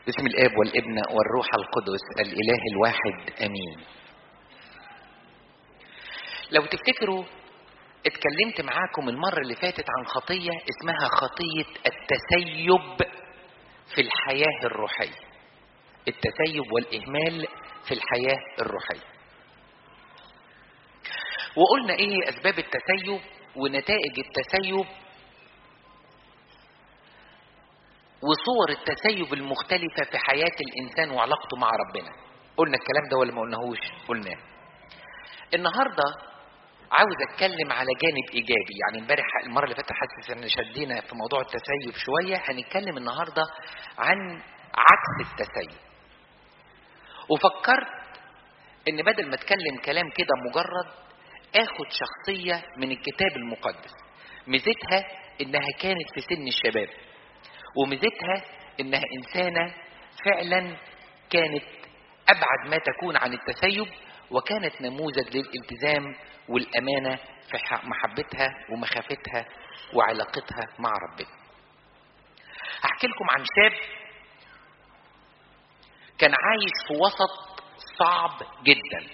باسم الاب والابن والروح القدس الاله الواحد امين لو تفتكروا اتكلمت معاكم المرة اللي فاتت عن خطية اسمها خطية التسيب في الحياة الروحية التسيب والإهمال في الحياة الروحية وقلنا ايه اسباب التسيب ونتائج التسيب وصور التسيب المختلفة في حياة الإنسان وعلاقته مع ربنا قلنا الكلام ده ولا ما قلناهوش قلناه النهاردة عاوز اتكلم على جانب ايجابي يعني امبارح المره اللي فاتت حاسس ان شدينا في موضوع التسيب شويه هنتكلم النهارده عن عكس التسيب وفكرت ان بدل ما اتكلم كلام كده مجرد اخد شخصيه من الكتاب المقدس ميزتها انها كانت في سن الشباب وميزتها انها انسانه فعلا كانت ابعد ما تكون عن التسيب وكانت نموذج للالتزام والامانه في محبتها ومخافتها وعلاقتها مع ربنا. هحكي لكم عن شاب كان عايش في وسط صعب جدا.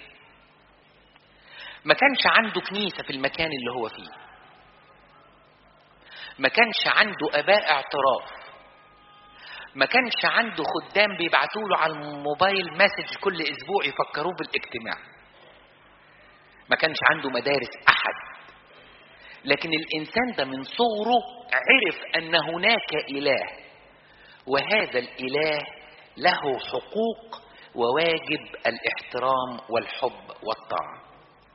ما كانش عنده كنيسه في المكان اللي هو فيه. ما كانش عنده اباء اعتراف. ما كانش عنده خدام بيبعتوا له على الموبايل مسج كل اسبوع يفكروه بالاجتماع ما كانش عنده مدارس احد لكن الانسان ده من صغره عرف ان هناك اله وهذا الاله له حقوق وواجب الاحترام والحب والطاعه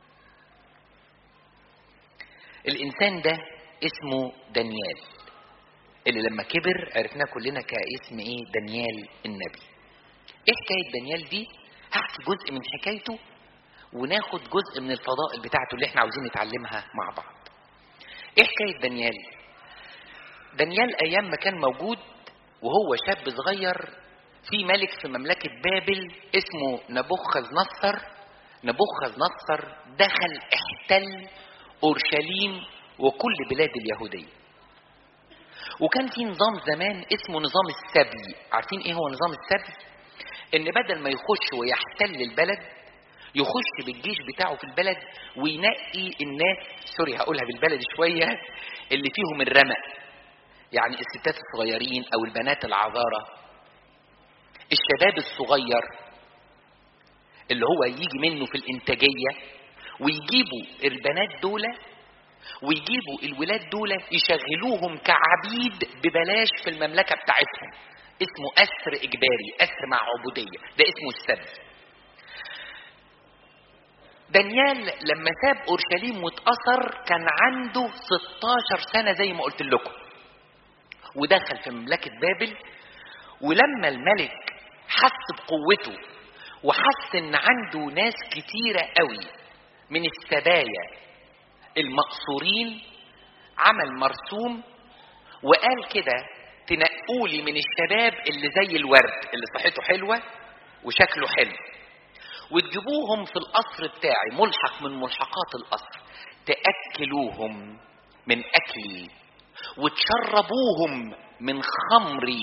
الانسان ده اسمه دانيال اللي لما كبر عرفناه كلنا كاسم ايه دانيال النبي ايه حكايه دانيال دي هحكي جزء من حكايته وناخد جزء من الفضائل بتاعته اللي احنا عاوزين نتعلمها مع بعض ايه حكايه دانيال دانيال ايام ما كان موجود وهو شاب صغير في ملك في مملكه بابل اسمه نبوخذ نصر نبوخذ نصر دخل احتل اورشليم وكل بلاد اليهوديه وكان في نظام زمان اسمه نظام السبي عارفين ايه هو نظام السبي ان بدل ما يخش ويحتل البلد يخش بالجيش بتاعه في البلد وينقي الناس سوري هقولها بالبلد شويه اللي فيهم الرمق يعني الستات الصغيرين او البنات العذاره الشباب الصغير اللي هو يجي منه في الانتاجيه ويجيبوا البنات دول ويجيبوا الولاد دول يشغلوهم كعبيد ببلاش في المملكه بتاعتهم اسمه اسر اجباري اسر مع عبوديه ده اسمه السبي دانيال لما ساب اورشليم واتأثر كان عنده 16 سنه زي ما قلت لكم ودخل في مملكه بابل ولما الملك حس بقوته وحس ان عنده ناس كتيره قوي من السبايا المقصورين عمل مرسوم وقال كده تنقولي من الشباب اللي زي الورد اللي صحته حلوه وشكله حلو وتجيبوهم في القصر بتاعي ملحق من ملحقات القصر تاكلوهم من اكلي وتشربوهم من خمري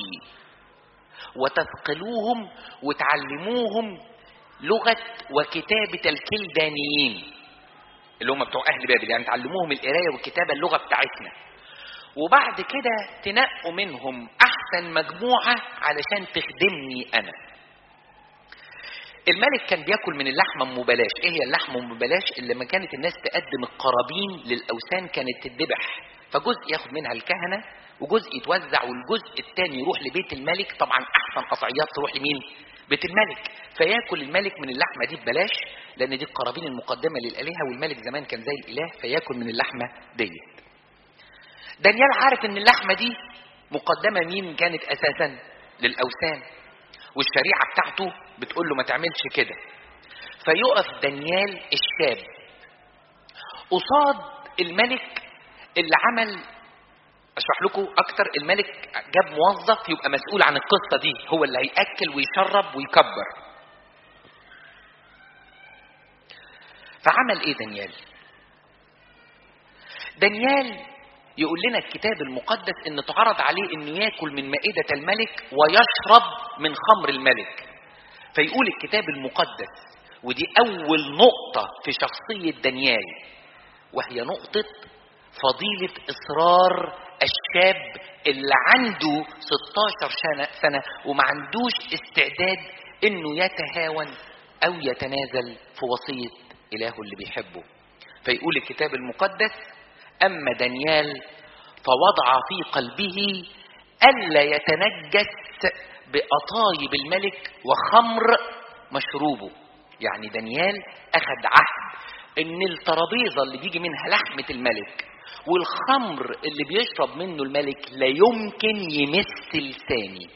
وتثقلوهم وتعلموهم لغه وكتابه الكلدانيين اللي هم بتوع اهل بابل يعني تعلموهم القرايه والكتابه اللغه بتاعتنا وبعد كده تنقوا منهم احسن مجموعه علشان تخدمني انا الملك كان بياكل من اللحمه ام ببلاش ايه هي اللحمه ام ببلاش اللي لما كانت الناس تقدم القرابين للاوثان كانت تتذبح فجزء ياخد منها الكهنه وجزء يتوزع والجزء الثاني يروح لبيت الملك طبعا احسن قطعيات تروح لمين بيت الملك فياكل الملك من اللحمه دي ببلاش لان دي القرابين المقدمه للالهه والملك زمان كان زي الاله فياكل من اللحمه ديت دانيال عارف ان اللحمه دي مقدمه مين كانت اساسا للاوثان والشريعه بتاعته بتقول له ما تعملش كده فيقف دانيال الشاب قصاد الملك اللي عمل اشرح لكم اكتر الملك جاب موظف يبقى مسؤول عن القصه دي هو اللي هياكل ويشرب ويكبر فعمل ايه دانيال دانيال يقول لنا الكتاب المقدس ان تعرض عليه انه ياكل من مائدة الملك ويشرب من خمر الملك فيقول الكتاب المقدس ودي اول نقطة في شخصية دانيال وهي نقطة فضيلة اصرار الشاب اللي عنده 16 سنة, سنة وما عندوش استعداد انه يتهاون او يتنازل في وصية الهه اللي بيحبه فيقول الكتاب المقدس اما دانيال فوضع في قلبه الا يتنجس بأطايب الملك وخمر مشروبه يعني دانيال اخذ عهد ان الترابيزه اللي بيجي منها لحمه الملك والخمر اللي بيشرب منه الملك لا يمكن يمس لساني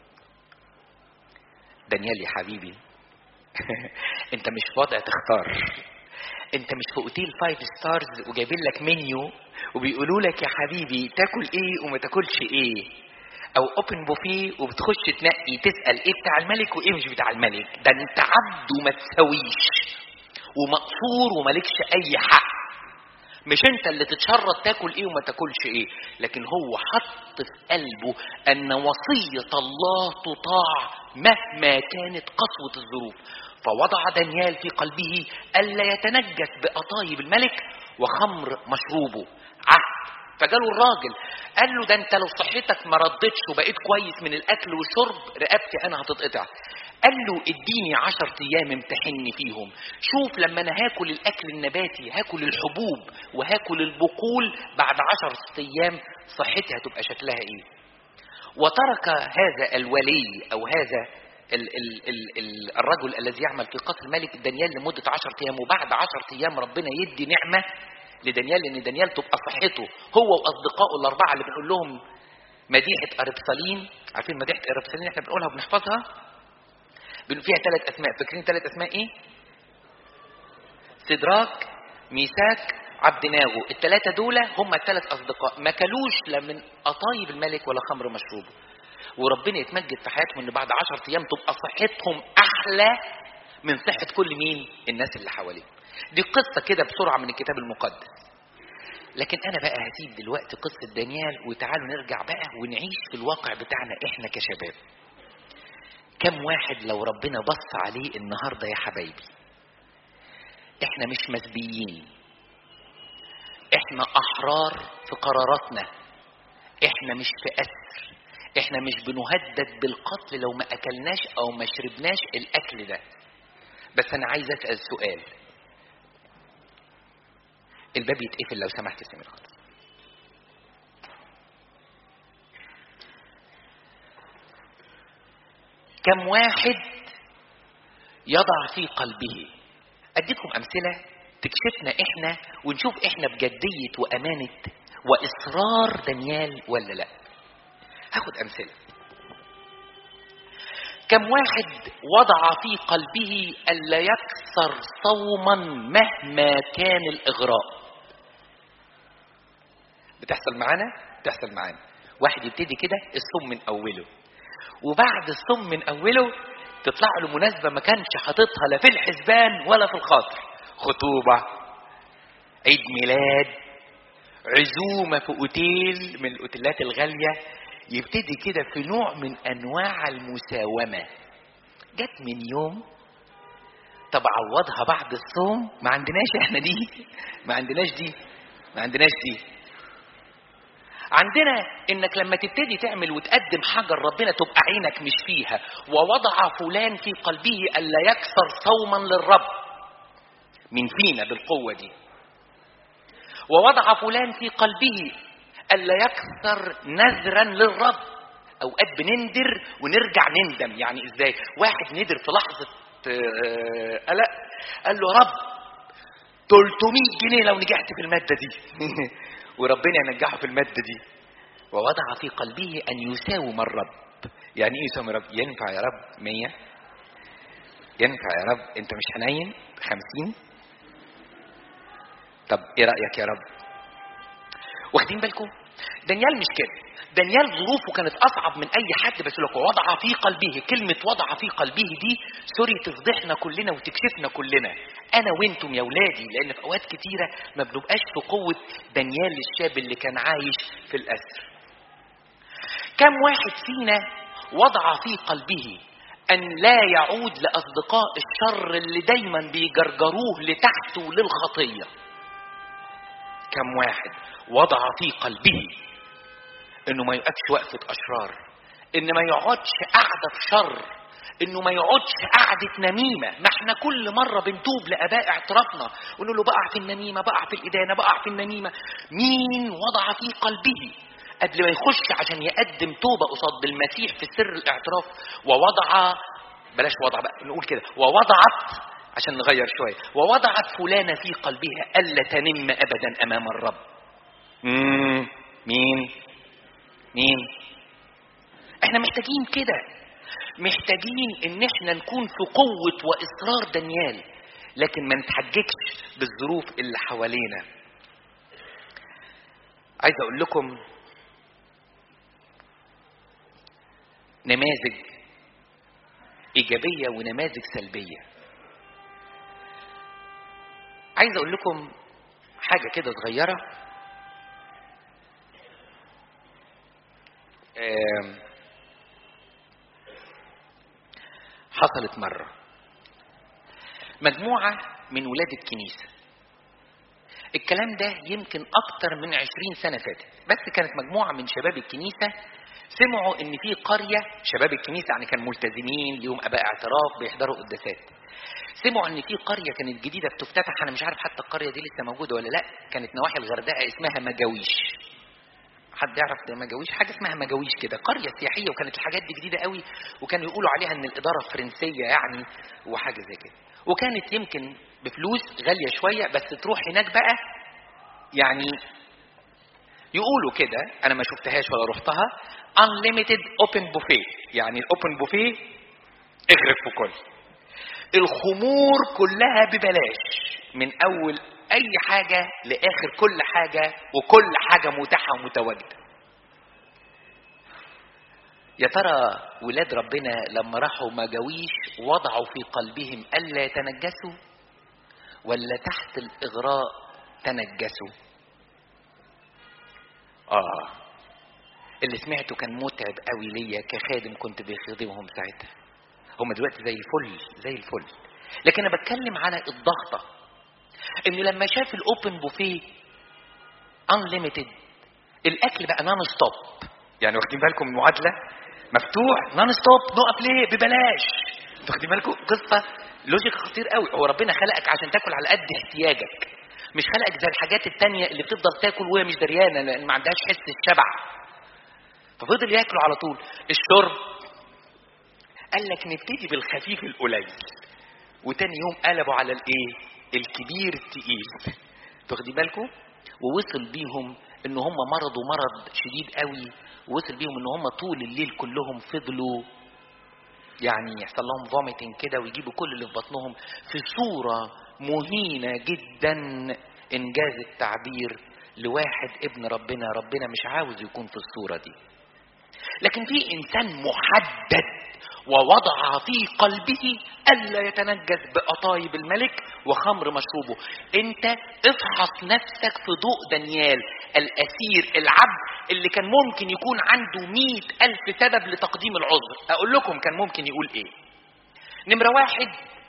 دانيال يا حبيبي انت مش في وضع تختار انت مش في اوتيل فايف ستارز وجايبين لك منيو وبيقولوا لك يا حبيبي تاكل ايه وما تاكلش ايه او اوبن بوفيه وبتخش تنقي تسال ايه بتاع الملك وايه مش بتاع الملك ده انت عبد وما تساويش ومقصور ومالكش اي حق مش انت اللي تتشرط تاكل ايه وما تاكلش ايه لكن هو حط في قلبه ان وصية الله تطاع مهما كانت قسوة الظروف فوضع دانيال في قلبه الا يتنجس بأطايب الملك وخمر مشروبه عهد فجاله الراجل قال له ده انت لو صحتك ما ردتش وبقيت كويس من الاكل والشرب رقبتي انا هتتقطع قال له اديني عشر ايام امتحني فيهم شوف لما انا هاكل الاكل النباتي هاكل الحبوب وهاكل البقول بعد عشر ايام صحتي هتبقى شكلها ايه وترك هذا الولي او هذا ال ال ال ال الرجل الذي يعمل في قصر الملك دانيال لمدة عشر أيام وبعد عشر أيام ربنا يدي نعمة لدانيال لأن دانيال تبقى صحته هو وأصدقائه الأربعة اللي بنقول لهم مديحة أربسالين عارفين مديحة أربسالين احنا بنقولها وبنحفظها فيها ثلاث أسماء فاكرين ثلاث أسماء إيه؟ سدراك ميثاك عبد ناغو الثلاثة دول هم الثلاث أصدقاء ما كلوش لا من قطايب الملك ولا خمر مشروبه وربنا يتمجد في حياتهم ان بعد عشر ايام تبقى صحتهم احلى من صحة كل مين الناس اللي حواليهم دي قصة كده بسرعة من الكتاب المقدس لكن انا بقى هسيب دلوقتي قصة دانيال وتعالوا نرجع بقى ونعيش في الواقع بتاعنا احنا كشباب كم واحد لو ربنا بص عليه النهاردة يا حبايبي احنا مش مسبيين احنا احرار في قراراتنا احنا مش في اسر احنا مش بنهدد بالقتل لو ما اكلناش او ما شربناش الاكل ده بس انا عايز اسال سؤال الباب يتقفل لو سمحت يا سمير خالص كم واحد يضع في قلبه اديكم امثله تكشفنا احنا ونشوف احنا بجديه وامانه واصرار دانيال ولا لا هاخد امثله كم واحد وضع في قلبه الا يكسر صوما مهما كان الاغراء بتحصل معانا بتحصل معانا واحد يبتدي كده الصوم من اوله وبعد الصوم من اوله تطلع له مناسبه ما كانش حاططها لا في الحسبان ولا في الخاطر خطوبه عيد ميلاد عزومه في اوتيل من الاوتيلات الغاليه يبتدي كده في نوع من انواع المساومه جت من يوم طب عوضها بعد الصوم ما عندناش احنا دي ما عندناش دي ما عندناش دي عندنا انك لما تبتدي تعمل وتقدم حاجه لربنا تبقى عينك مش فيها ووضع فلان في قلبه الا يكسر صوما للرب من فينا بالقوه دي ووضع فلان في قلبه الا يكسر نذرا للرب اوقات بنندر ونرجع نندم يعني ازاي واحد ندر في لحظه قلق قال له رب 300 جنيه لو نجحت في الماده دي وربنا ينجحه في الماده دي ووضع في قلبه ان يساوم الرب يعني ايه يساوم الرب ينفع يا رب 100 ينفع يا رب انت مش حنين 50 طب ايه رايك يا رب واخدين بالكم دانيال مش كده دانيال ظروفه كانت اصعب من اي حد بس لك وضع في قلبه كلمه وضع في قلبه دي سوري تفضحنا كلنا وتكشفنا كلنا انا وانتم يا ولادي لان في اوقات كتيره ما بنبقاش في قوه دانيال الشاب اللي كان عايش في الاسر كم واحد فينا وضع في قلبه ان لا يعود لاصدقاء الشر اللي دايما بيجرجروه لتحت وللخطيه كم واحد وضع في قلبه انه ما يقفش وقفه اشرار ان ما يقعدش قعده في شر انه ما يقعدش قعده نميمه ما احنا كل مره بنتوب لاباء اعترافنا ونقول له بقع في النميمه بقع في الادانه بقع في النميمه مين وضع في قلبه قبل ما يخش عشان يقدم توبه قصاد المسيح في سر الاعتراف ووضع بلاش وضع بقى نقول كده ووضعت عشان نغير شويه ووضعت فلانه في قلبها الا تنم ابدا امام الرب مم. مين مين احنا محتاجين كده محتاجين ان احنا نكون في قوة واصرار دانيال لكن ما نتحججش بالظروف اللي حوالينا عايز اقول لكم نماذج ايجابية ونماذج سلبية عايز اقول لكم حاجة كده صغيرة حصلت مرة مجموعة من ولاد الكنيسة الكلام ده يمكن أكتر من عشرين سنة فاتت بس كانت مجموعة من شباب الكنيسة سمعوا إن في قرية شباب الكنيسة يعني كانوا ملتزمين ليهم آباء اعتراف بيحضروا قداسات سمعوا إن في قرية كانت جديدة بتفتتح أنا مش عارف حتى القرية دي لسه موجودة ولا لأ كانت نواحي الغردقة اسمها مجاويش حد يعرف ده مجاويش حاجه اسمها مجاويش كده قريه سياحيه وكانت الحاجات دي جديده قوي وكانوا يقولوا عليها ان الاداره فرنسيه يعني وحاجه زي كده وكانت يمكن بفلوس غاليه شويه بس تروح هناك بقى يعني يقولوا كده انا ما شفتهاش ولا رحتها unlimited open buffet يعني الاوبن بوفيه اغرف في كل الخمور كلها ببلاش من اول اي حاجة لاخر كل حاجة وكل حاجة متاحة ومتواجدة يا ترى ولاد ربنا لما راحوا مجاويش وضعوا في قلبهم الا يتنجسوا ولا تحت الاغراء تنجسوا اه اللي سمعته كان متعب قوي ليا كخادم كنت بخدمهم ساعتها هم دلوقتي زي الفل زي الفل لكن انا بتكلم على الضغطه انه لما شاف الاوبن بوفيه انليميتد الاكل بقى نون ستوب يعني واخدين بالكم المعادله مفتوح نون ستوب نقف ليه ببلاش واخدين بالكم قصه لوجيك خطير قوي هو ربنا خلقك عشان تاكل على قد احتياجك مش خلقك زي الحاجات التانية اللي بتفضل تاكل وهي مش دريانه لان ما عندهاش حس الشبع ففضل ياكلوا على طول الشرب قال لك نبتدي بالخفيف القليل وتاني يوم قلبوا على الايه الكبير التقيل تاخدي بالكم ووصل بيهم ان هم مرضوا مرض شديد قوي ووصل بيهم ان هم طول الليل كلهم فضلوا يعني يحصل لهم فوميتنج كده ويجيبوا كل اللي في بطنهم في صورة مهينة جدا انجاز التعبير لواحد ابن ربنا ربنا مش عاوز يكون في الصورة دي لكن في انسان محدد ووضع في قلبه الا يتنجس بقطايب الملك وخمر مشروبه انت افحص نفسك في ضوء دانيال الاسير العبد اللي كان ممكن يكون عنده مئة الف سبب لتقديم العذر اقول لكم كان ممكن يقول ايه نمرة واحد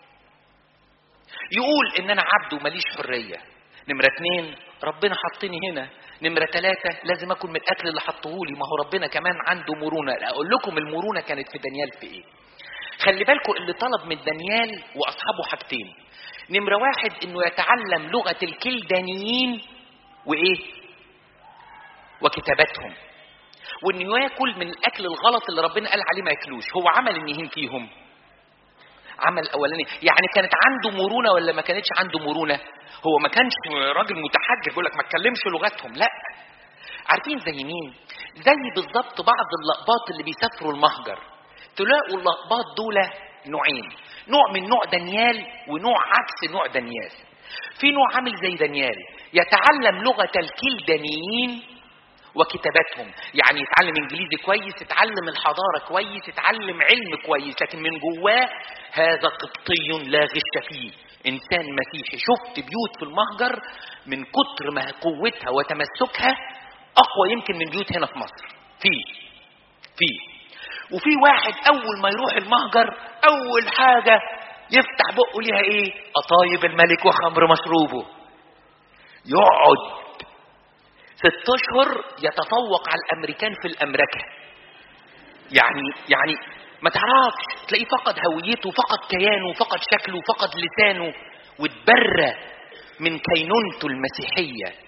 يقول ان انا عبد ومليش حرية نمرة اتنين ربنا حطني هنا نمرة ثلاثة لازم أكل من الأكل اللي حطهولي ما هو ربنا كمان عنده مرونة أقول لكم المرونة كانت في دانيال في إيه خلي بالكم اللي طلب من دانيال وأصحابه حاجتين نمرة واحد إنه يتعلم لغة الكلدانيين وإيه وكتاباتهم وإنه ياكل من الأكل الغلط اللي ربنا قال عليه ما ياكلوش هو عمل النهين فيهم عمل اولاني يعني كانت عنده مرونه ولا ما كانتش عنده مرونه هو ما كانش راجل متحجر يقول لك ما اتكلمش لغتهم لا عارفين زي مين زي بالظبط بعض اللقباط اللي بيسافروا المهجر تلاقوا اللقباط دول نوعين نوع من نوع دانيال ونوع عكس نوع دانيال في نوع عامل زي دانيال يتعلم لغه الكلدانيين وكتاباتهم يعني يتعلم انجليزي كويس يتعلم الحضاره كويس يتعلم علم كويس لكن من جواه هذا قبطي لا غش فيه انسان مسيحي شفت بيوت في المهجر من كتر ما قوتها وتمسكها اقوى يمكن من بيوت هنا في مصر فيه فيه وفي واحد اول ما يروح المهجر اول حاجه يفتح بقه ليها ايه قطايب الملك وخمر مشروبه يقعد ست اشهر يتفوق على الامريكان في الامركه يعني يعني ما تعرفش تلاقيه فقد هويته فقد كيانه فقد شكله فقد لسانه واتبرى من كينونته المسيحيه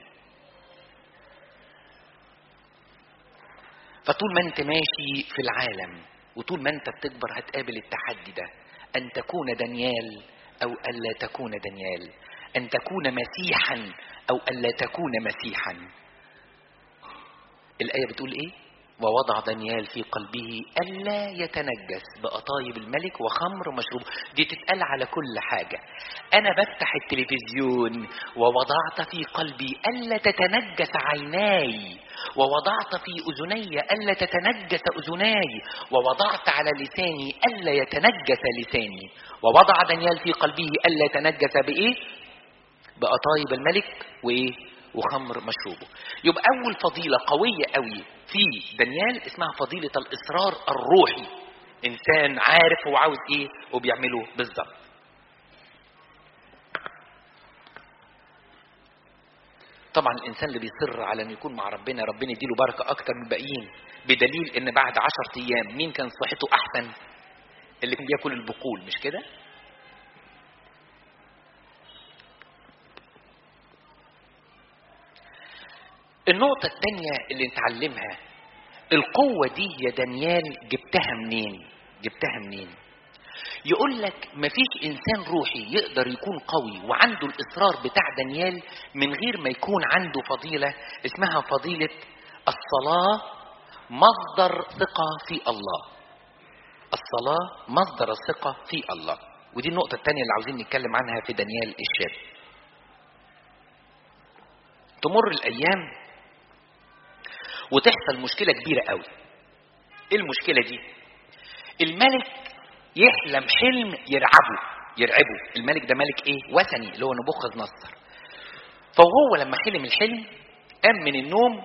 فطول ما انت ماشي في العالم وطول ما انت بتكبر هتقابل التحدي ده ان تكون دانيال او الا تكون دانيال ان تكون مسيحا او الا تكون مسيحا الايه بتقول ايه ووضع دانيال في قلبه الا يتنجس بقطايب الملك وخمر مشروب دي تتقال على كل حاجه انا بفتح التلفزيون ووضعت في قلبي الا تتنجس عيناي ووضعت في اذني الا تتنجس اذناي ووضعت على لساني الا يتنجس لساني ووضع دانيال في قلبه الا يتنجس بايه بقطايب الملك وايه وخمر مشروبه يبقى اول فضيله قويه قوي في دانيال اسمها فضيله الاصرار الروحي انسان عارف هو عاوز ايه وبيعمله بالظبط طبعا الانسان اللي بيصر على انه يكون مع ربنا ربنا يديله بركه اكتر من الباقيين بدليل ان بعد عشرة ايام مين كان صحته احسن اللي كان بياكل البقول مش كده النقطة الثانية اللي نتعلمها القوة دي يا دانيال جبتها منين؟ جبتها منين؟ يقول لك مفيش إنسان روحي يقدر يكون قوي وعنده الإصرار بتاع دانيال من غير ما يكون عنده فضيلة اسمها فضيلة الصلاة مصدر ثقة في الله. الصلاة مصدر الثقة في الله. ودي النقطة الثانية اللي عاوزين نتكلم عنها في دانيال الشاب. تمر الأيام وتحصل مشكله كبيره قوي ايه المشكله دي الملك يحلم حلم يرعبه يرعبه الملك ده ملك ايه وثني اللي هو نبوخذ نصر فهو لما حلم الحلم قام من النوم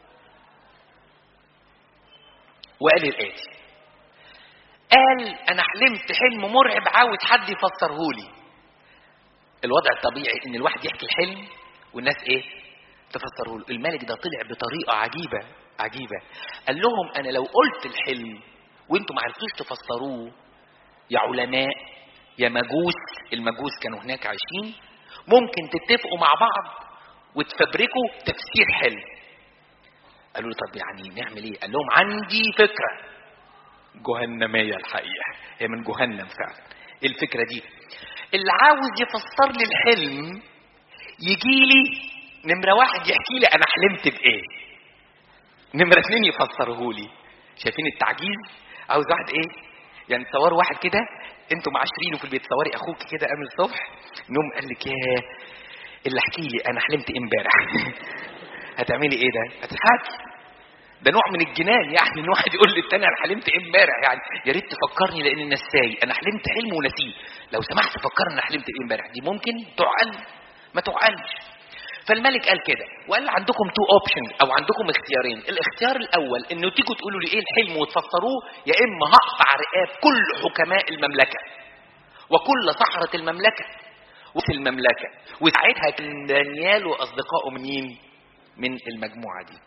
وقال الاتي قال انا حلمت حلم مرعب عاوز حد يفسره لي الوضع الطبيعي ان الواحد يحكي الحلم والناس ايه تفسره له الملك ده طلع بطريقة عجيبة عجيبة قال لهم أنا لو قلت الحلم وانتم ما عرفتوش تفسروه يا علماء يا مجوس المجوس كانوا هناك عايشين ممكن تتفقوا مع بعض وتفبركوا تفسير حلم قالوا له طب يعني نعمل ايه قال لهم عندي فكرة جهنمية الحقيقة هي من جهنم فعلا ايه الفكرة دي اللي عاوز يفسر لي الحلم يجي لي نمرة واحد يحكي لي أنا حلمت بإيه نمرة اتنين يفسره لي شايفين التعجيز عاوز واحد إيه يعني تصوروا واحد كده انتوا معاشرينه في البيت تصوري اخوك كده قام الصبح نوم قال لك يا اللي احكي لي انا حلمت ايه امبارح هتعملي ايه ده هتضحكي ده نوع من الجنان يعني ان واحد يقول للتاني انا حلمت ايه امبارح يعني يا ريت تفكرني لان نساي انا حلمت حلم ونسيه لو سمحت فكرني انا حلمت ايه امبارح دي ممكن تعقل ما تعقلش فالملك قال كده وقال عندكم تو اوبشنز او عندكم اختيارين الاختيار الاول انه تيجوا تقولوا لي ايه الحلم وتفسروه يا اما هقطع رقاب كل حكماء المملكه وكل سحرة المملكة وفي المملكة وساعتها كان دانيال وأصدقائه منين؟ من المجموعة دي.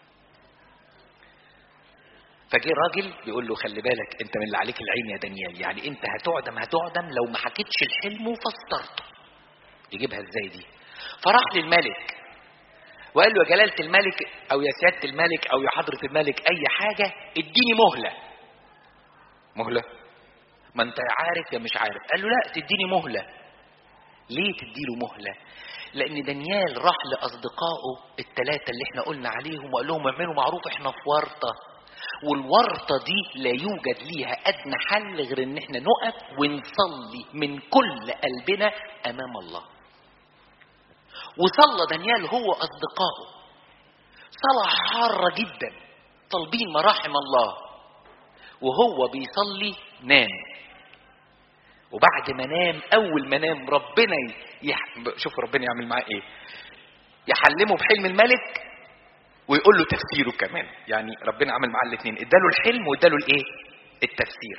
فجه راجل بيقول له خلي بالك انت من اللي عليك العين يا دانيال يعني انت هتعدم هتعدم لو ما حكيتش الحلم وفسرته. يجيبها ازاي دي؟ فراح للملك وقال له يا جلالة الملك أو يا سيادة الملك أو يا حضرة الملك أي حاجة اديني مهلة. مهلة؟ ما أنت عارف يا مش عارف. قال له لا تديني مهلة. ليه تديله مهلة؟ لأن دانيال راح لأصدقائه الثلاثة اللي احنا قلنا عليهم وقال لهم اعملوا معروف احنا في ورطة. والورطة دي لا يوجد ليها أدنى حل غير إن احنا نقف ونصلي من كل قلبنا أمام الله. وصلى دانيال هو أصدقائه صلاة حارة جدا طالبين مراحم الله وهو بيصلي نام وبعد ما نام اول ما نام ربنا يح... شوف ربنا يعمل معاه ايه يحلمه بحلم الملك ويقول له تفسيره كمان يعني ربنا عمل معاه الاثنين اداله الحلم واداله الايه التفسير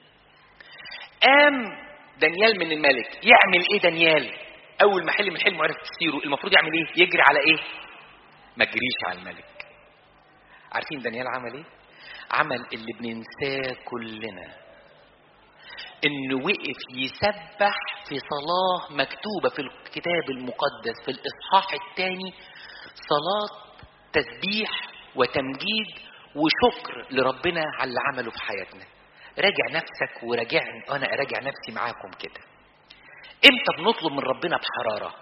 قام دانيال من الملك يعمل ايه دانيال اول ما حلم الحلم وعرف تفسيره المفروض يعمل ايه يجري على ايه ما تجريش على الملك عارفين دانيال عمل ايه عمل اللي بننساه كلنا انه وقف يسبح في صلاة مكتوبة في الكتاب المقدس في الاصحاح الثاني صلاة تسبيح وتمجيد وشكر لربنا على اللي عمله في حياتنا راجع نفسك وراجعني انا اراجع نفسي معاكم كده امتى بنطلب من ربنا بحرارة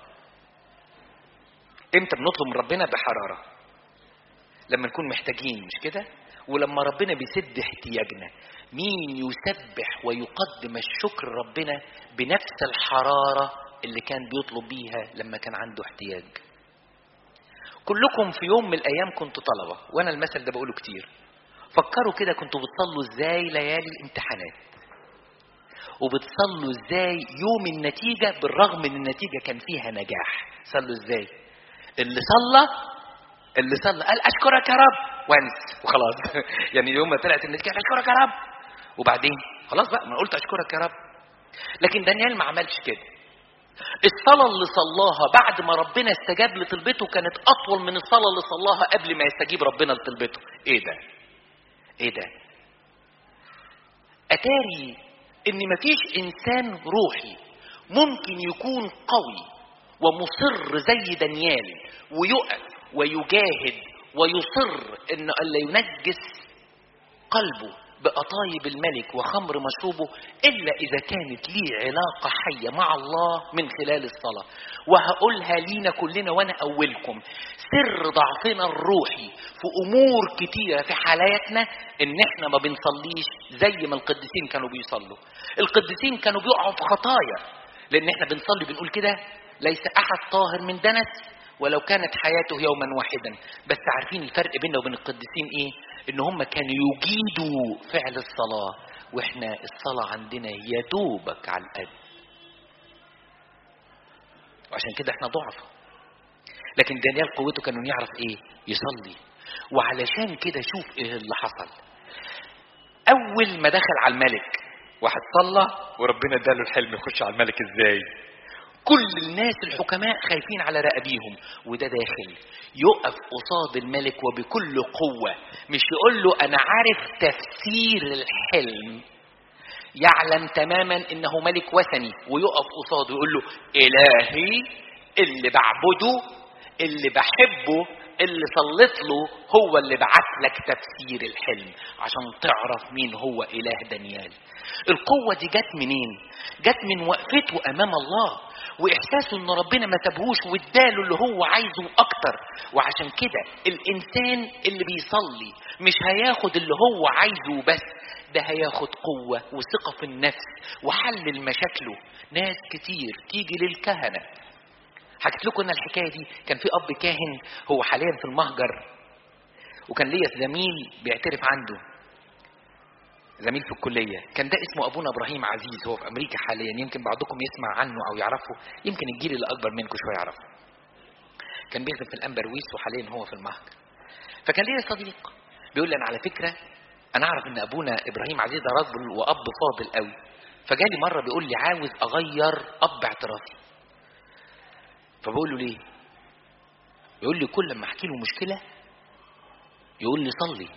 امتى بنطلب من ربنا بحرارة لما نكون محتاجين مش كده ولما ربنا بيسد احتياجنا مين يسبح ويقدم الشكر ربنا بنفس الحرارة اللي كان بيطلب بيها لما كان عنده احتياج كلكم في يوم من الايام كنتوا طلبة وانا المثل ده بقوله كتير فكروا كده كنتوا بتصلوا ازاي ليالي الامتحانات وبتصلوا ازاي يوم النتيجة بالرغم ان النتيجة كان فيها نجاح صلوا ازاي اللي صلى اللي صلى قال اشكرك يا رب وانس وخلاص يعني يوم ما طلعت النتيجة اشكرك يا رب وبعدين خلاص بقى ما قلت اشكرك يا رب لكن دانيال ما عملش كده الصلاة اللي صلاها بعد ما ربنا استجاب لطلبته كانت أطول من الصلاة اللي صلاها قبل ما يستجيب ربنا لطلبته. إيه ده؟ إيه ده؟ أتاري إن مفيش إنسان روحي ممكن يكون قوي ومصر زي دانيال ويقف ويجاهد ويصر إن ألا ينجس قلبه بقطايب الملك وخمر مشروبه إلا إذا كانت ليه علاقة حية مع الله من خلال الصلاة وهقولها لينا كلنا وأنا أولكم سر ضعفنا الروحي في أمور كتيرة في حياتنا إن إحنا ما بنصليش زي ما القديسين كانوا بيصلوا القديسين كانوا بيقعوا في خطايا لأن إحنا بنصلي بنقول كده ليس أحد طاهر من دنس ولو كانت حياته يوما واحدا بس عارفين الفرق بيننا وبين القديسين ايه ان هم كانوا يجيدوا فعل الصلاة واحنا الصلاة عندنا يا دوبك على القد وعشان كده احنا ضعفة لكن دانيال قوته كان انه يعرف ايه يصلي وعلشان كده شوف ايه اللي حصل اول ما دخل على الملك واحد صلى وربنا اداله الحلم يخش على الملك ازاي كل الناس الحكماء خايفين على رقابيهم وده داخل يقف قصاد الملك وبكل قوة مش يقول له أنا عارف تفسير الحلم يعلم تماما إنه ملك وثني ويقف قصاده ويقول له إلهي اللي بعبده اللي بحبه اللي صليت له هو اللي بعت لك تفسير الحلم عشان تعرف مين هو إله دانيال القوة دي جت منين جت من وقفته أمام الله واحساسه ان ربنا ما سابهوش واداله اللي هو عايزه اكتر وعشان كده الانسان اللي بيصلي مش هياخد اللي هو عايزه بس ده هياخد قوة وثقة في النفس وحل المشاكله ناس كتير تيجي للكهنة حكيت لكم ان الحكاية دي كان في اب كاهن هو حاليا في المهجر وكان ليا زميل بيعترف عنده زميل في الكلية كان ده اسمه أبونا إبراهيم عزيز هو في أمريكا حاليا يمكن بعضكم يسمع عنه أو يعرفه يمكن الجيل اللي أكبر منكم شوية يعرفه كان بيخدم في الأمبرويس وحاليا هو في المهجر فكان ليا صديق بيقول لي أنا على فكرة أنا أعرف إن أبونا إبراهيم عزيز ده رجل وأب فاضل قوي فجالي مرة بيقول لي عاوز أغير أب اعترافي فبقول له ليه؟ يقول لي كل ما أحكي له مشكلة يقول لي صلي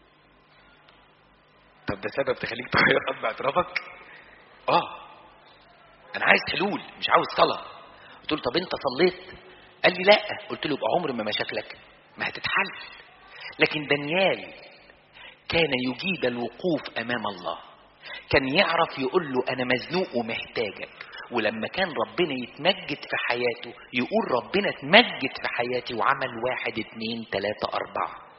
طب ده سبب تخليك تغير اب اعترافك؟ اه انا عايز حلول مش عاوز صلاه قلت له طب انت صليت؟ قال لي لا قلت له يبقى عمر ما مشاكلك ما هتتحل لكن دانيال كان يجيد الوقوف امام الله كان يعرف يقول له انا مزنوق ومحتاجك ولما كان ربنا يتمجد في حياته يقول ربنا اتمجد في حياتي وعمل واحد اتنين تلاتة أربعة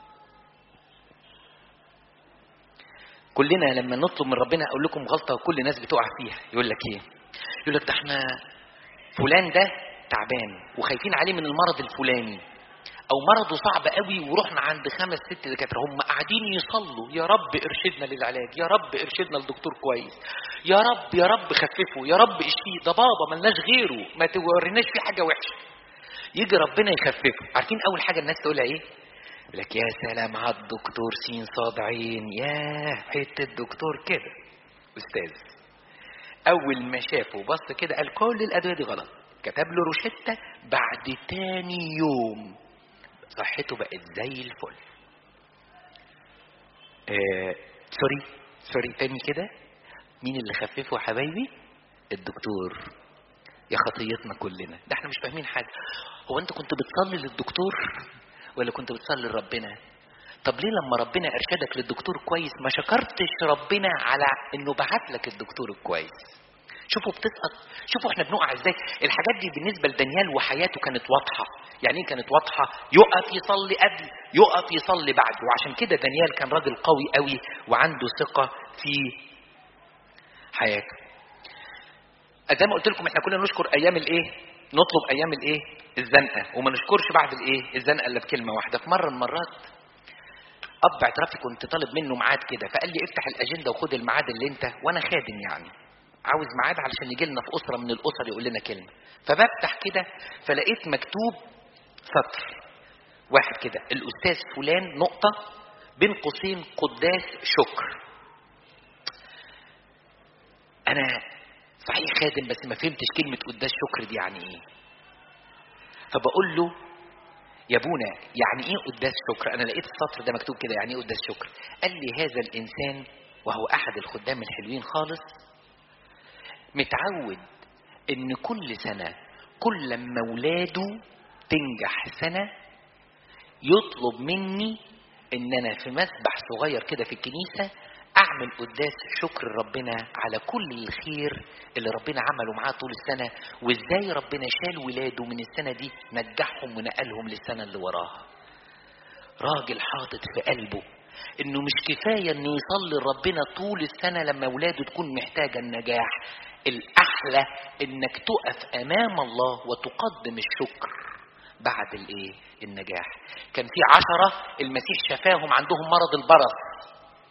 كلنا لما نطلب من ربنا اقول لكم غلطه كل الناس بتقع فيها يقول لك ايه يقول لك ده احنا فلان ده تعبان وخايفين عليه من المرض الفلاني او مرضه صعب قوي ورحنا عند خمس ست دكاتره هم قاعدين يصلوا يا رب ارشدنا للعلاج يا رب ارشدنا لدكتور كويس يا رب يا رب خففه يا رب اشفيه ده بابا ملناش غيره ما توريناش فيه حاجه وحشه يجي ربنا يخففه عارفين اول حاجه الناس تقولها ايه يقول لك يا سلام على الدكتور سين صاد عين ياه حته دكتور كده استاذ اول ما شافه بص كده قال كل الادويه دي غلط كتب له روشته بعد تاني يوم صحته بقت زي الفل آه سوري سوري تاني كده مين اللي خففه يا حبايبي الدكتور يا خطيتنا كلنا ده احنا مش فاهمين حاجه هو انت كنت بتصلي للدكتور ولا كنت بتصلي لربنا طب ليه لما ربنا ارشدك للدكتور كويس ما شكرتش ربنا على انه بعت لك الدكتور الكويس شوفوا بتسقط شوفوا احنا بنقع ازاي الحاجات دي بالنسبه لدانيال وحياته كانت واضحه يعني ايه كانت واضحه يقف يصلي قبل يقف يصلي بعد وعشان كده دانيال كان راجل قوي قوي وعنده ثقه في حياته زي ما قلت لكم احنا كنا نشكر ايام الايه نطلب ايام الايه الزنقه وما نشكرش بعد الايه الزنقه الا بكلمه واحده في مره من المرات اب اعترافي كنت طالب منه ميعاد كده فقال لي افتح الاجنده وخد الميعاد اللي انت وانا خادم يعني عاوز ميعاد علشان يجي لنا في اسره من الاسر يقول لنا كلمه فبفتح كده فلقيت مكتوب سطر واحد كده الاستاذ فلان نقطه بين قوسين قداس شكر انا صحيح خادم بس ما فهمتش كلمه قداس شكر دي يعني ايه فبقول له يا ابونا يعني ايه قداس شكر انا لقيت السطر ده مكتوب كده يعني ايه قداس شكر قال لي هذا الانسان وهو احد الخدام الحلوين خالص متعود ان كل سنه كل لما اولاده تنجح سنه يطلب مني ان انا في مسبح صغير كده في الكنيسه اعمل قداس شكر ربنا على كل الخير اللي ربنا عمله معاه طول السنه وازاي ربنا شال ولاده من السنه دي نجحهم ونقلهم للسنه اللي وراها راجل حاطط في قلبه انه مش كفايه انه يصلي لربنا طول السنه لما ولاده تكون محتاجه النجاح الاحلى انك تقف امام الله وتقدم الشكر بعد الايه النجاح كان في عشرة المسيح شفاهم عندهم مرض البرص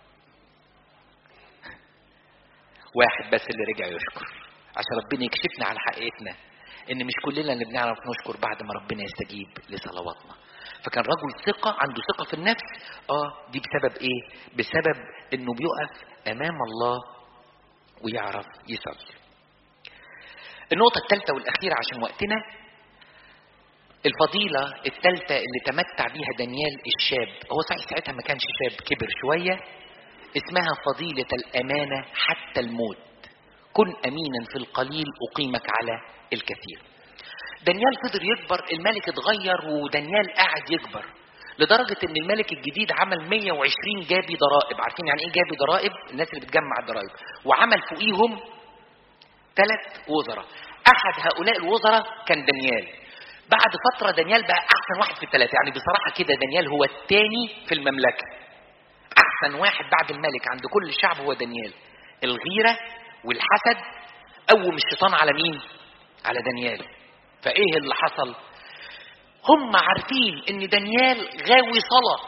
واحد بس اللي رجع يشكر عشان ربنا يكشفنا على حقيقتنا ان مش كلنا اللي بنعرف نشكر بعد ما ربنا يستجيب لصلواتنا فكان رجل ثقة عنده ثقة في النفس اه دي بسبب ايه بسبب انه بيقف امام الله ويعرف يصلي النقطة الثالثة والأخيرة عشان وقتنا الفضيلة الثالثة اللي تمتع بيها دانيال الشاب هو صحيح ساعتها ما كانش شاب كبر شوية اسمها فضيلة الأمانة حتى الموت كن أمينا في القليل أقيمك على الكثير دانيال فضل يكبر الملك اتغير ودانيال قاعد يكبر لدرجة ان الملك الجديد عمل 120 جابي ضرائب عارفين يعني ايه جابي ضرائب الناس اللي بتجمع الضرائب وعمل فوقيهم ثلاث وزراء احد هؤلاء الوزراء كان دانيال بعد فترة دانيال بقى احسن واحد في الثلاثة يعني بصراحة كده دانيال هو الثاني في المملكة احسن واحد بعد الملك عند كل الشعب هو دانيال الغيرة والحسد قوم الشيطان على مين على دانيال فايه اللي حصل هم عارفين ان دانيال غاوي صلاة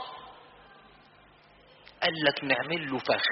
قال لك نعمل له فخ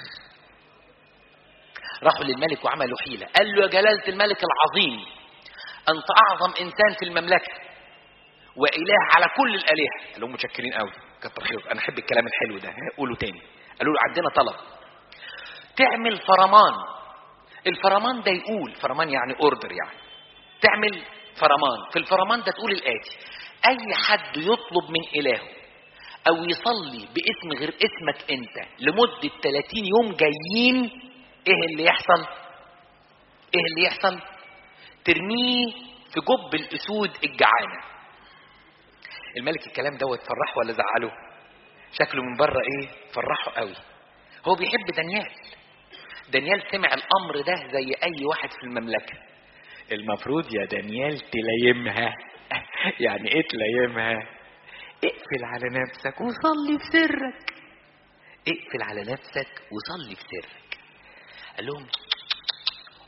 راحوا للملك وعملوا حيلة قال له يا جلالة الملك العظيم أنت أعظم إنسان في المملكة وإله على كل الآلهة قال لهم متشكرين قوي كتر خيرك أنا أحب الكلام الحلو ده قولوا تاني قالوا له عندنا طلب تعمل فرمان الفرمان ده يقول فرمان يعني اوردر يعني تعمل فرمان في الفرمان ده تقول الآتي أي حد يطلب من إلهه أو يصلي باسم غير اسمك أنت لمدة 30 يوم جايين إيه اللي يحصل؟ إيه اللي يحصل؟ ترميه في جب الأسود الجعانة. الملك الكلام دوت فرحه ولا زعله؟ شكله من بره إيه؟ فرحه قوي. هو بيحب دانيال. دانيال سمع الأمر ده زي أي واحد في المملكة. المفروض يا دانيال تلايمها يعني ايه تلايمها اقفل على نفسك وصلي في سرك اقفل على نفسك وصلي في سرك قال لهم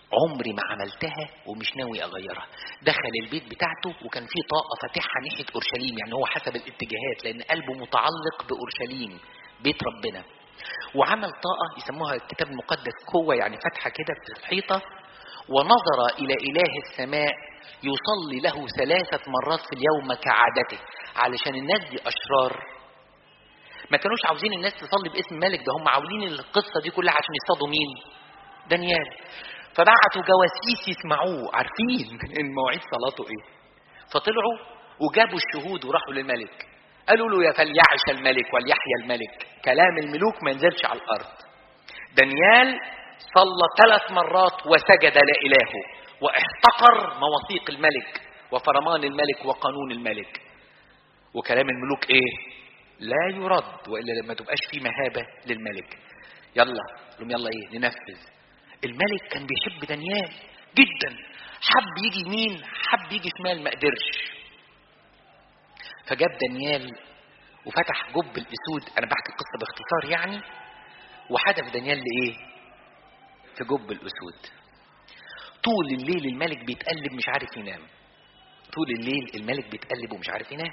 عمري ما عملتها ومش ناوي اغيرها دخل البيت بتاعته وكان في طاقه فاتحها ناحيه اورشليم يعني هو حسب الاتجاهات لان قلبه متعلق باورشليم بيت ربنا وعمل طاقه يسموها الكتاب المقدس قوه يعني فتحه كده في الحيطه ونظر الى اله السماء يصلي له ثلاثه مرات في اليوم كعادته علشان الناس دي اشرار ما كانوش عاوزين الناس تصلي باسم ملك ده هم عاوزين القصه دي كلها عشان يصطادوا مين دانيال فبعتوا جواسيس يسمعوه عارفين ان مواعيد صلاته ايه فطلعوا وجابوا الشهود وراحوا للملك قالوا له يا فليعش الملك وليحيى الملك كلام الملوك ما ينزلش على الارض دانيال صلى ثلاث مرات وسجد لإلهه واحتقر مواثيق الملك وفرمان الملك وقانون الملك وكلام الملوك ايه لا يرد والا لما تبقاش في مهابه للملك يلا لهم يلا ايه ننفذ الملك كان بيحب دانيال جدا حب يجي يمين حب يجي شمال ما قدرش فجاب دانيال وفتح جب الاسود انا بحكي القصه باختصار يعني وحدف دانيال لايه في جب الاسود طول الليل الملك بيتقلب مش عارف ينام طول الليل الملك بيتقلب ومش عارف ينام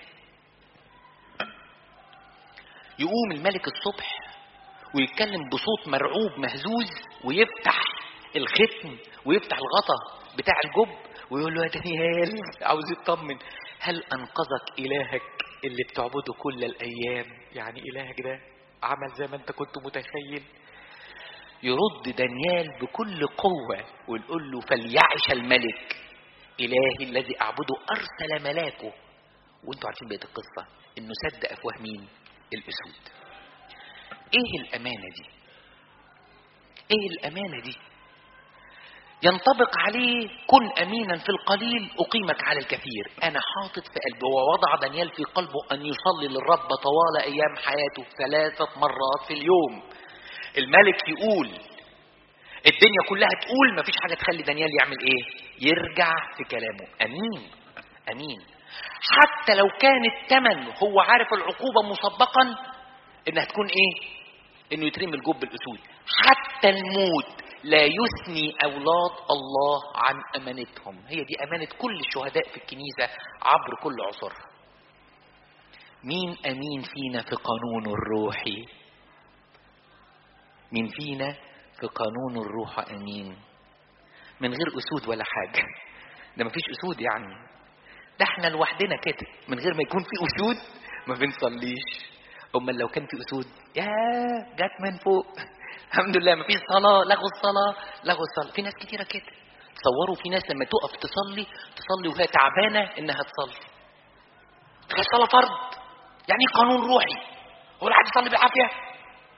يقوم الملك الصبح ويتكلم بصوت مرعوب مهزوز ويفتح الختم ويفتح الغطا بتاع الجب ويقول له يا دانيال عاوز يطمن هل انقذك الهك اللي بتعبده كل الايام يعني الهك ده عمل زي ما انت كنت متخيل يرد دانيال بكل قوة ويقول له فليعش الملك إلهي الذي أعبده أرسل ملاكه وانتوا عارفين بقية القصة إنه سد أفواه مين؟ الأسود إيه الأمانة دي؟ إيه الأمانة دي؟ ينطبق عليه كن أمينا في القليل أقيمك على الكثير أنا حاطط في قلبه ووضع دانيال في قلبه أن يصلي للرب طوال أيام حياته ثلاثة مرات في اليوم الملك يقول الدنيا كلها تقول مفيش حاجة تخلي دانيال يعمل ايه يرجع في كلامه امين امين حتى لو كان الثمن هو عارف العقوبة مسبقا انها تكون ايه انه يترمي الجب الاسود حتى الموت لا يثني اولاد الله عن امانتهم هي دي امانة كل الشهداء في الكنيسة عبر كل عصرها مين امين فينا في قانون الروحي مين فينا في قانون الروح امين من غير اسود ولا حاجه ده مفيش اسود يعني ده احنا لوحدنا كده من غير ما يكون في اسود ما بنصليش امال لو كان في اسود يا جت من فوق الحمد لله مفيش صلاه لغوا الصلاه لغوا الصلاه في ناس كتيره كده تصوروا في ناس لما تقف تصلي تصلي وهي تعبانه انها تصلي تخيل صلاه فرض يعني قانون روحي هو الواحد يصلي بالعافيه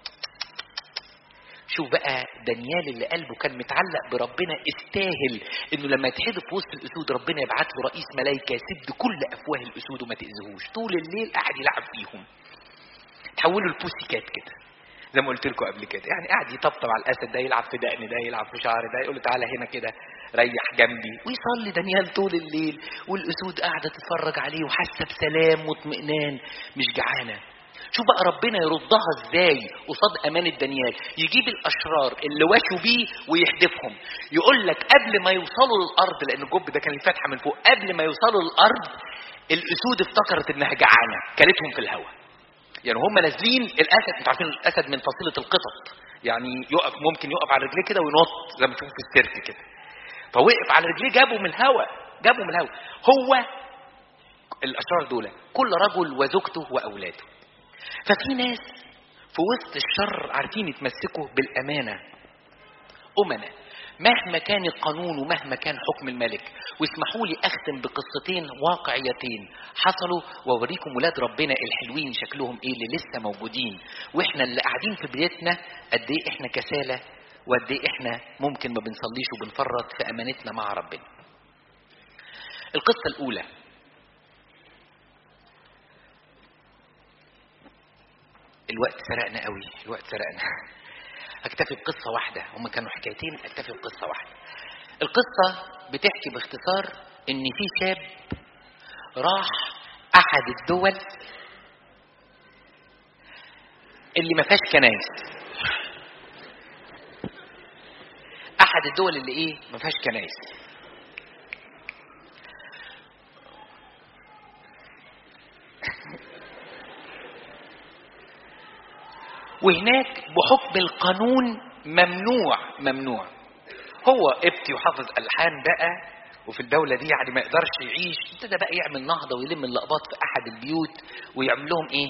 شوف بقى دانيال اللي قلبه كان متعلق بربنا استاهل انه لما يتحدف في وسط الاسود ربنا يبعت له رئيس ملائكه يسد كل افواه الاسود وما تاذيهوش طول الليل قاعد يلعب فيهم تحولوا البوسي كات كده زي ما قلت لكم قبل كده يعني قاعد يطبطب على الاسد ده يلعب في دقن ده يلعب في شعر ده يقول له تعالى هنا كده ريح جنبي ويصلي دانيال طول الليل والاسود قاعده تتفرج عليه وحاسه بسلام واطمئنان مش جعانه شوف بقى ربنا يردها ازاي قصاد امانه دانيال يجيب الاشرار اللي واشوا بيه ويحدفهم يقول لك قبل ما يوصلوا للارض لان الجب ده كان الفتحه من فوق قبل ما يوصلوا للارض الاسود افتكرت انها جعانه كلتهم في الهواء يعني هم نازلين الاسد انتوا عارفين الاسد من فصيله القطط يعني يقف ممكن يقف على رجليه كده وينط زي ما تشوفوا في السيرك كده فوقف على رجليه جابه من الهواء جابه من الهواء هو الاشرار دول كل رجل وزوجته واولاده ففي ناس في وسط الشر عارفين يتمسكوا بالامانه امنا مهما كان القانون ومهما كان حكم الملك واسمحوا لي اختم بقصتين واقعيتين حصلوا واوريكم ولاد ربنا الحلوين شكلهم ايه اللي لسه موجودين واحنا اللي قاعدين في بيتنا قد ايه احنا كساله وقد ايه احنا ممكن ما بنصليش وبنفرط في امانتنا مع ربنا القصه الاولى الوقت سرقنا قوي الوقت سرقنا اكتفي بقصة واحدة هما كانوا حكايتين اكتفي بقصة واحدة القصة بتحكي باختصار ان في شاب راح احد الدول اللي ما فيهاش كنايس احد احد الدول اللي ايه ما فيهاش كنايس وهناك بحكم القانون ممنوع ممنوع هو ابتي وحافظ الحان بقى وفي الدولة دي يعني ما يقدرش يعيش ابتدى بقى يعمل نهضة ويلم اللقبات في أحد البيوت ويعمل لهم إيه؟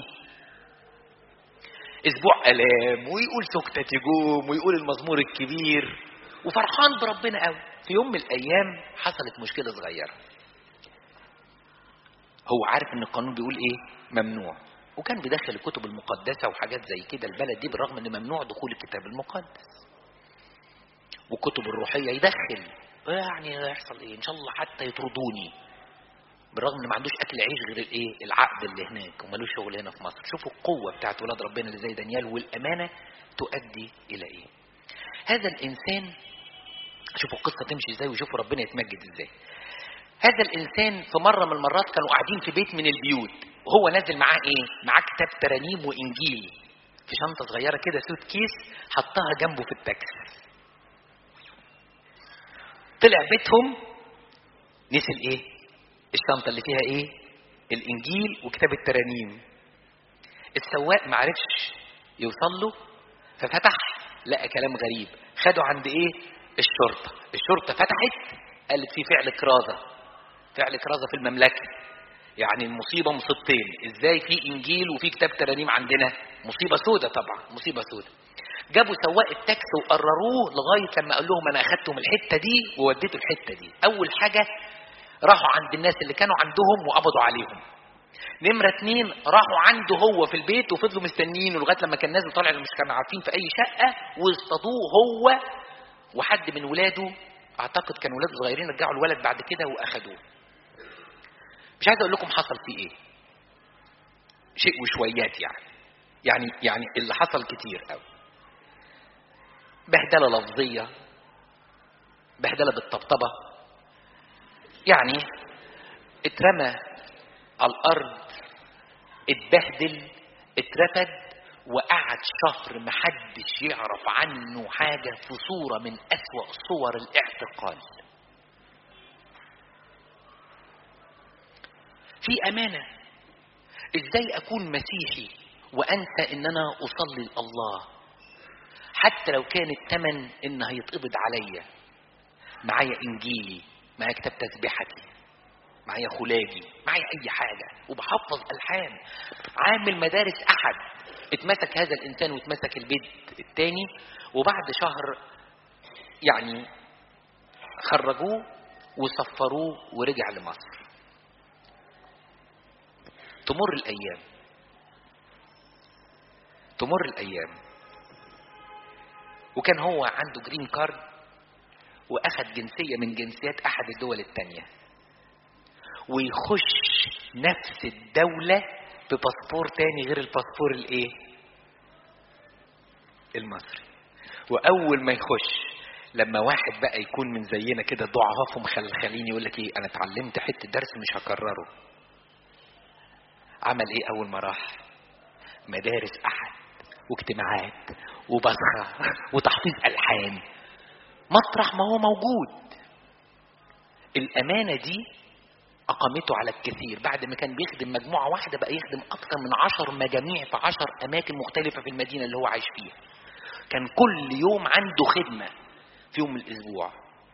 أسبوع آلام ويقول سكتة تجوم ويقول المزمور الكبير وفرحان بربنا قوي في يوم من الأيام حصلت مشكلة صغيرة هو عارف إن القانون بيقول إيه؟ ممنوع وكان بيدخل الكتب المقدسة وحاجات زي كده البلد دي بالرغم إن ممنوع دخول الكتاب المقدس والكتب الروحية يدخل يعني هيحصل ايه ان شاء الله حتى يطردوني بالرغم ان ما عندوش اكل عيش غير الايه العقد اللي هناك ومالوش شغل هنا في مصر شوفوا القوه بتاعت ولاد ربنا اللي زي دانيال والامانه تؤدي الى ايه هذا الانسان شوفوا القصه تمشي ازاي وشوفوا ربنا يتمجد ازاي هذا الانسان في مره من المرات كانوا قاعدين في بيت من البيوت وهو نازل معاه ايه معاه كتاب ترانيم وانجيل في شنطه صغيره كده سوت كيس حطها جنبه في التاكسي طلع بيتهم نسي الايه الشنطه اللي فيها ايه الانجيل وكتاب الترانيم السواق ما عرفش يوصل له ففتح لقى كلام غريب خده عند ايه الشرطه الشرطه فتحت قالت في فعل كرازه فعل كرازه في المملكه يعني المصيبه مصيبتين ازاي في انجيل وفي كتاب ترانيم عندنا مصيبه سودة طبعا مصيبه سودة جابوا سواق التاكسي وقرروه لغايه لما قال لهم انا اخدته من الحته دي ووديته الحته دي اول حاجه راحوا عند الناس اللي كانوا عندهم وقبضوا عليهم نمرة اتنين راحوا عنده هو في البيت وفضلوا مستنيينه لغاية لما كان نازل طالع مش كانوا عارفين في أي شقة واصطادوه هو وحد من ولاده أعتقد كان ولاده صغيرين رجعوا الولد بعد كده وأخدوه. مش عايز أقول لكم حصل فيه إيه. شيء وشويات يعني. يعني يعني اللي حصل كتير قوي. بهدلة لفظية بهدلة بالطبطبة يعني اترمى على الأرض اتبهدل اترفد وقعد شهر محدش يعرف عنه حاجة في صورة من أسوأ صور الاعتقال في أمانة ازاي أكون مسيحي وأنسى إن أنا أصلي لله حتى لو كان الثمن إن هيتقبض عليا معايا إنجيلي معايا كتاب تسبيحتي معايا خلاجي معايا اي حاجه وبحفظ الحان عامل مدارس احد اتمسك هذا الانسان واتمسك البيت الثاني وبعد شهر يعني خرجوه وصفروه ورجع لمصر تمر الايام تمر الايام وكان هو عنده جرين كارد واخد جنسيه من جنسيات احد الدول الثانيه ويخش نفس الدولة بباسبور تاني غير الباسبور الايه؟ المصري. وأول ما يخش لما واحد بقى يكون من زينا كده ضعاف ومخلخلين يقول لك ايه أنا اتعلمت حتة درس مش هكرره. عمل ايه أول ما راح؟ مدارس أحد واجتماعات وبصرة وتحفيظ ألحان مطرح ما هو موجود. الأمانة دي أقامته على الكثير بعد ما كان بيخدم مجموعة واحدة بقى يخدم أكثر من عشر مجاميع في عشر أماكن مختلفة في المدينة اللي هو عايش فيها كان كل يوم عنده خدمة في يوم من الأسبوع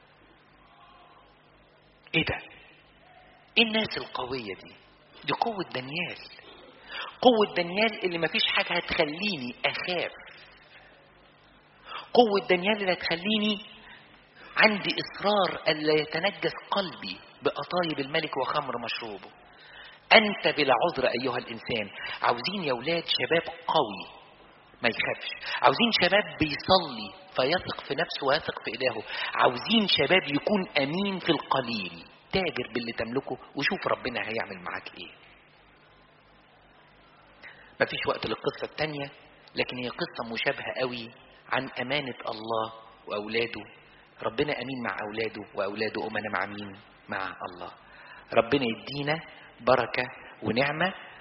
إيه ده؟ إيه الناس القوية دي؟ دي قوة دانيال قوة دانيال اللي مفيش حاجة هتخليني أخاف قوة دانيال اللي هتخليني عندي إصرار ألا يتنجس قلبي بقطايب الملك وخمر مشروبه أنت بلا عذر أيها الإنسان عاوزين يا ولاد شباب قوي ما يخافش عاوزين شباب بيصلي فيثق في نفسه ويثق في إلهه عاوزين شباب يكون أمين في القليل تاجر باللي تملكه وشوف ربنا هيعمل معاك إيه مفيش وقت للقصة التانية لكن هي قصة مشابهة قوي عن أمانة الله وأولاده ربنا أمين مع أولاده وأولاده أمنا مع مين؟ مع الله ربنا يدينا بركة ونعمة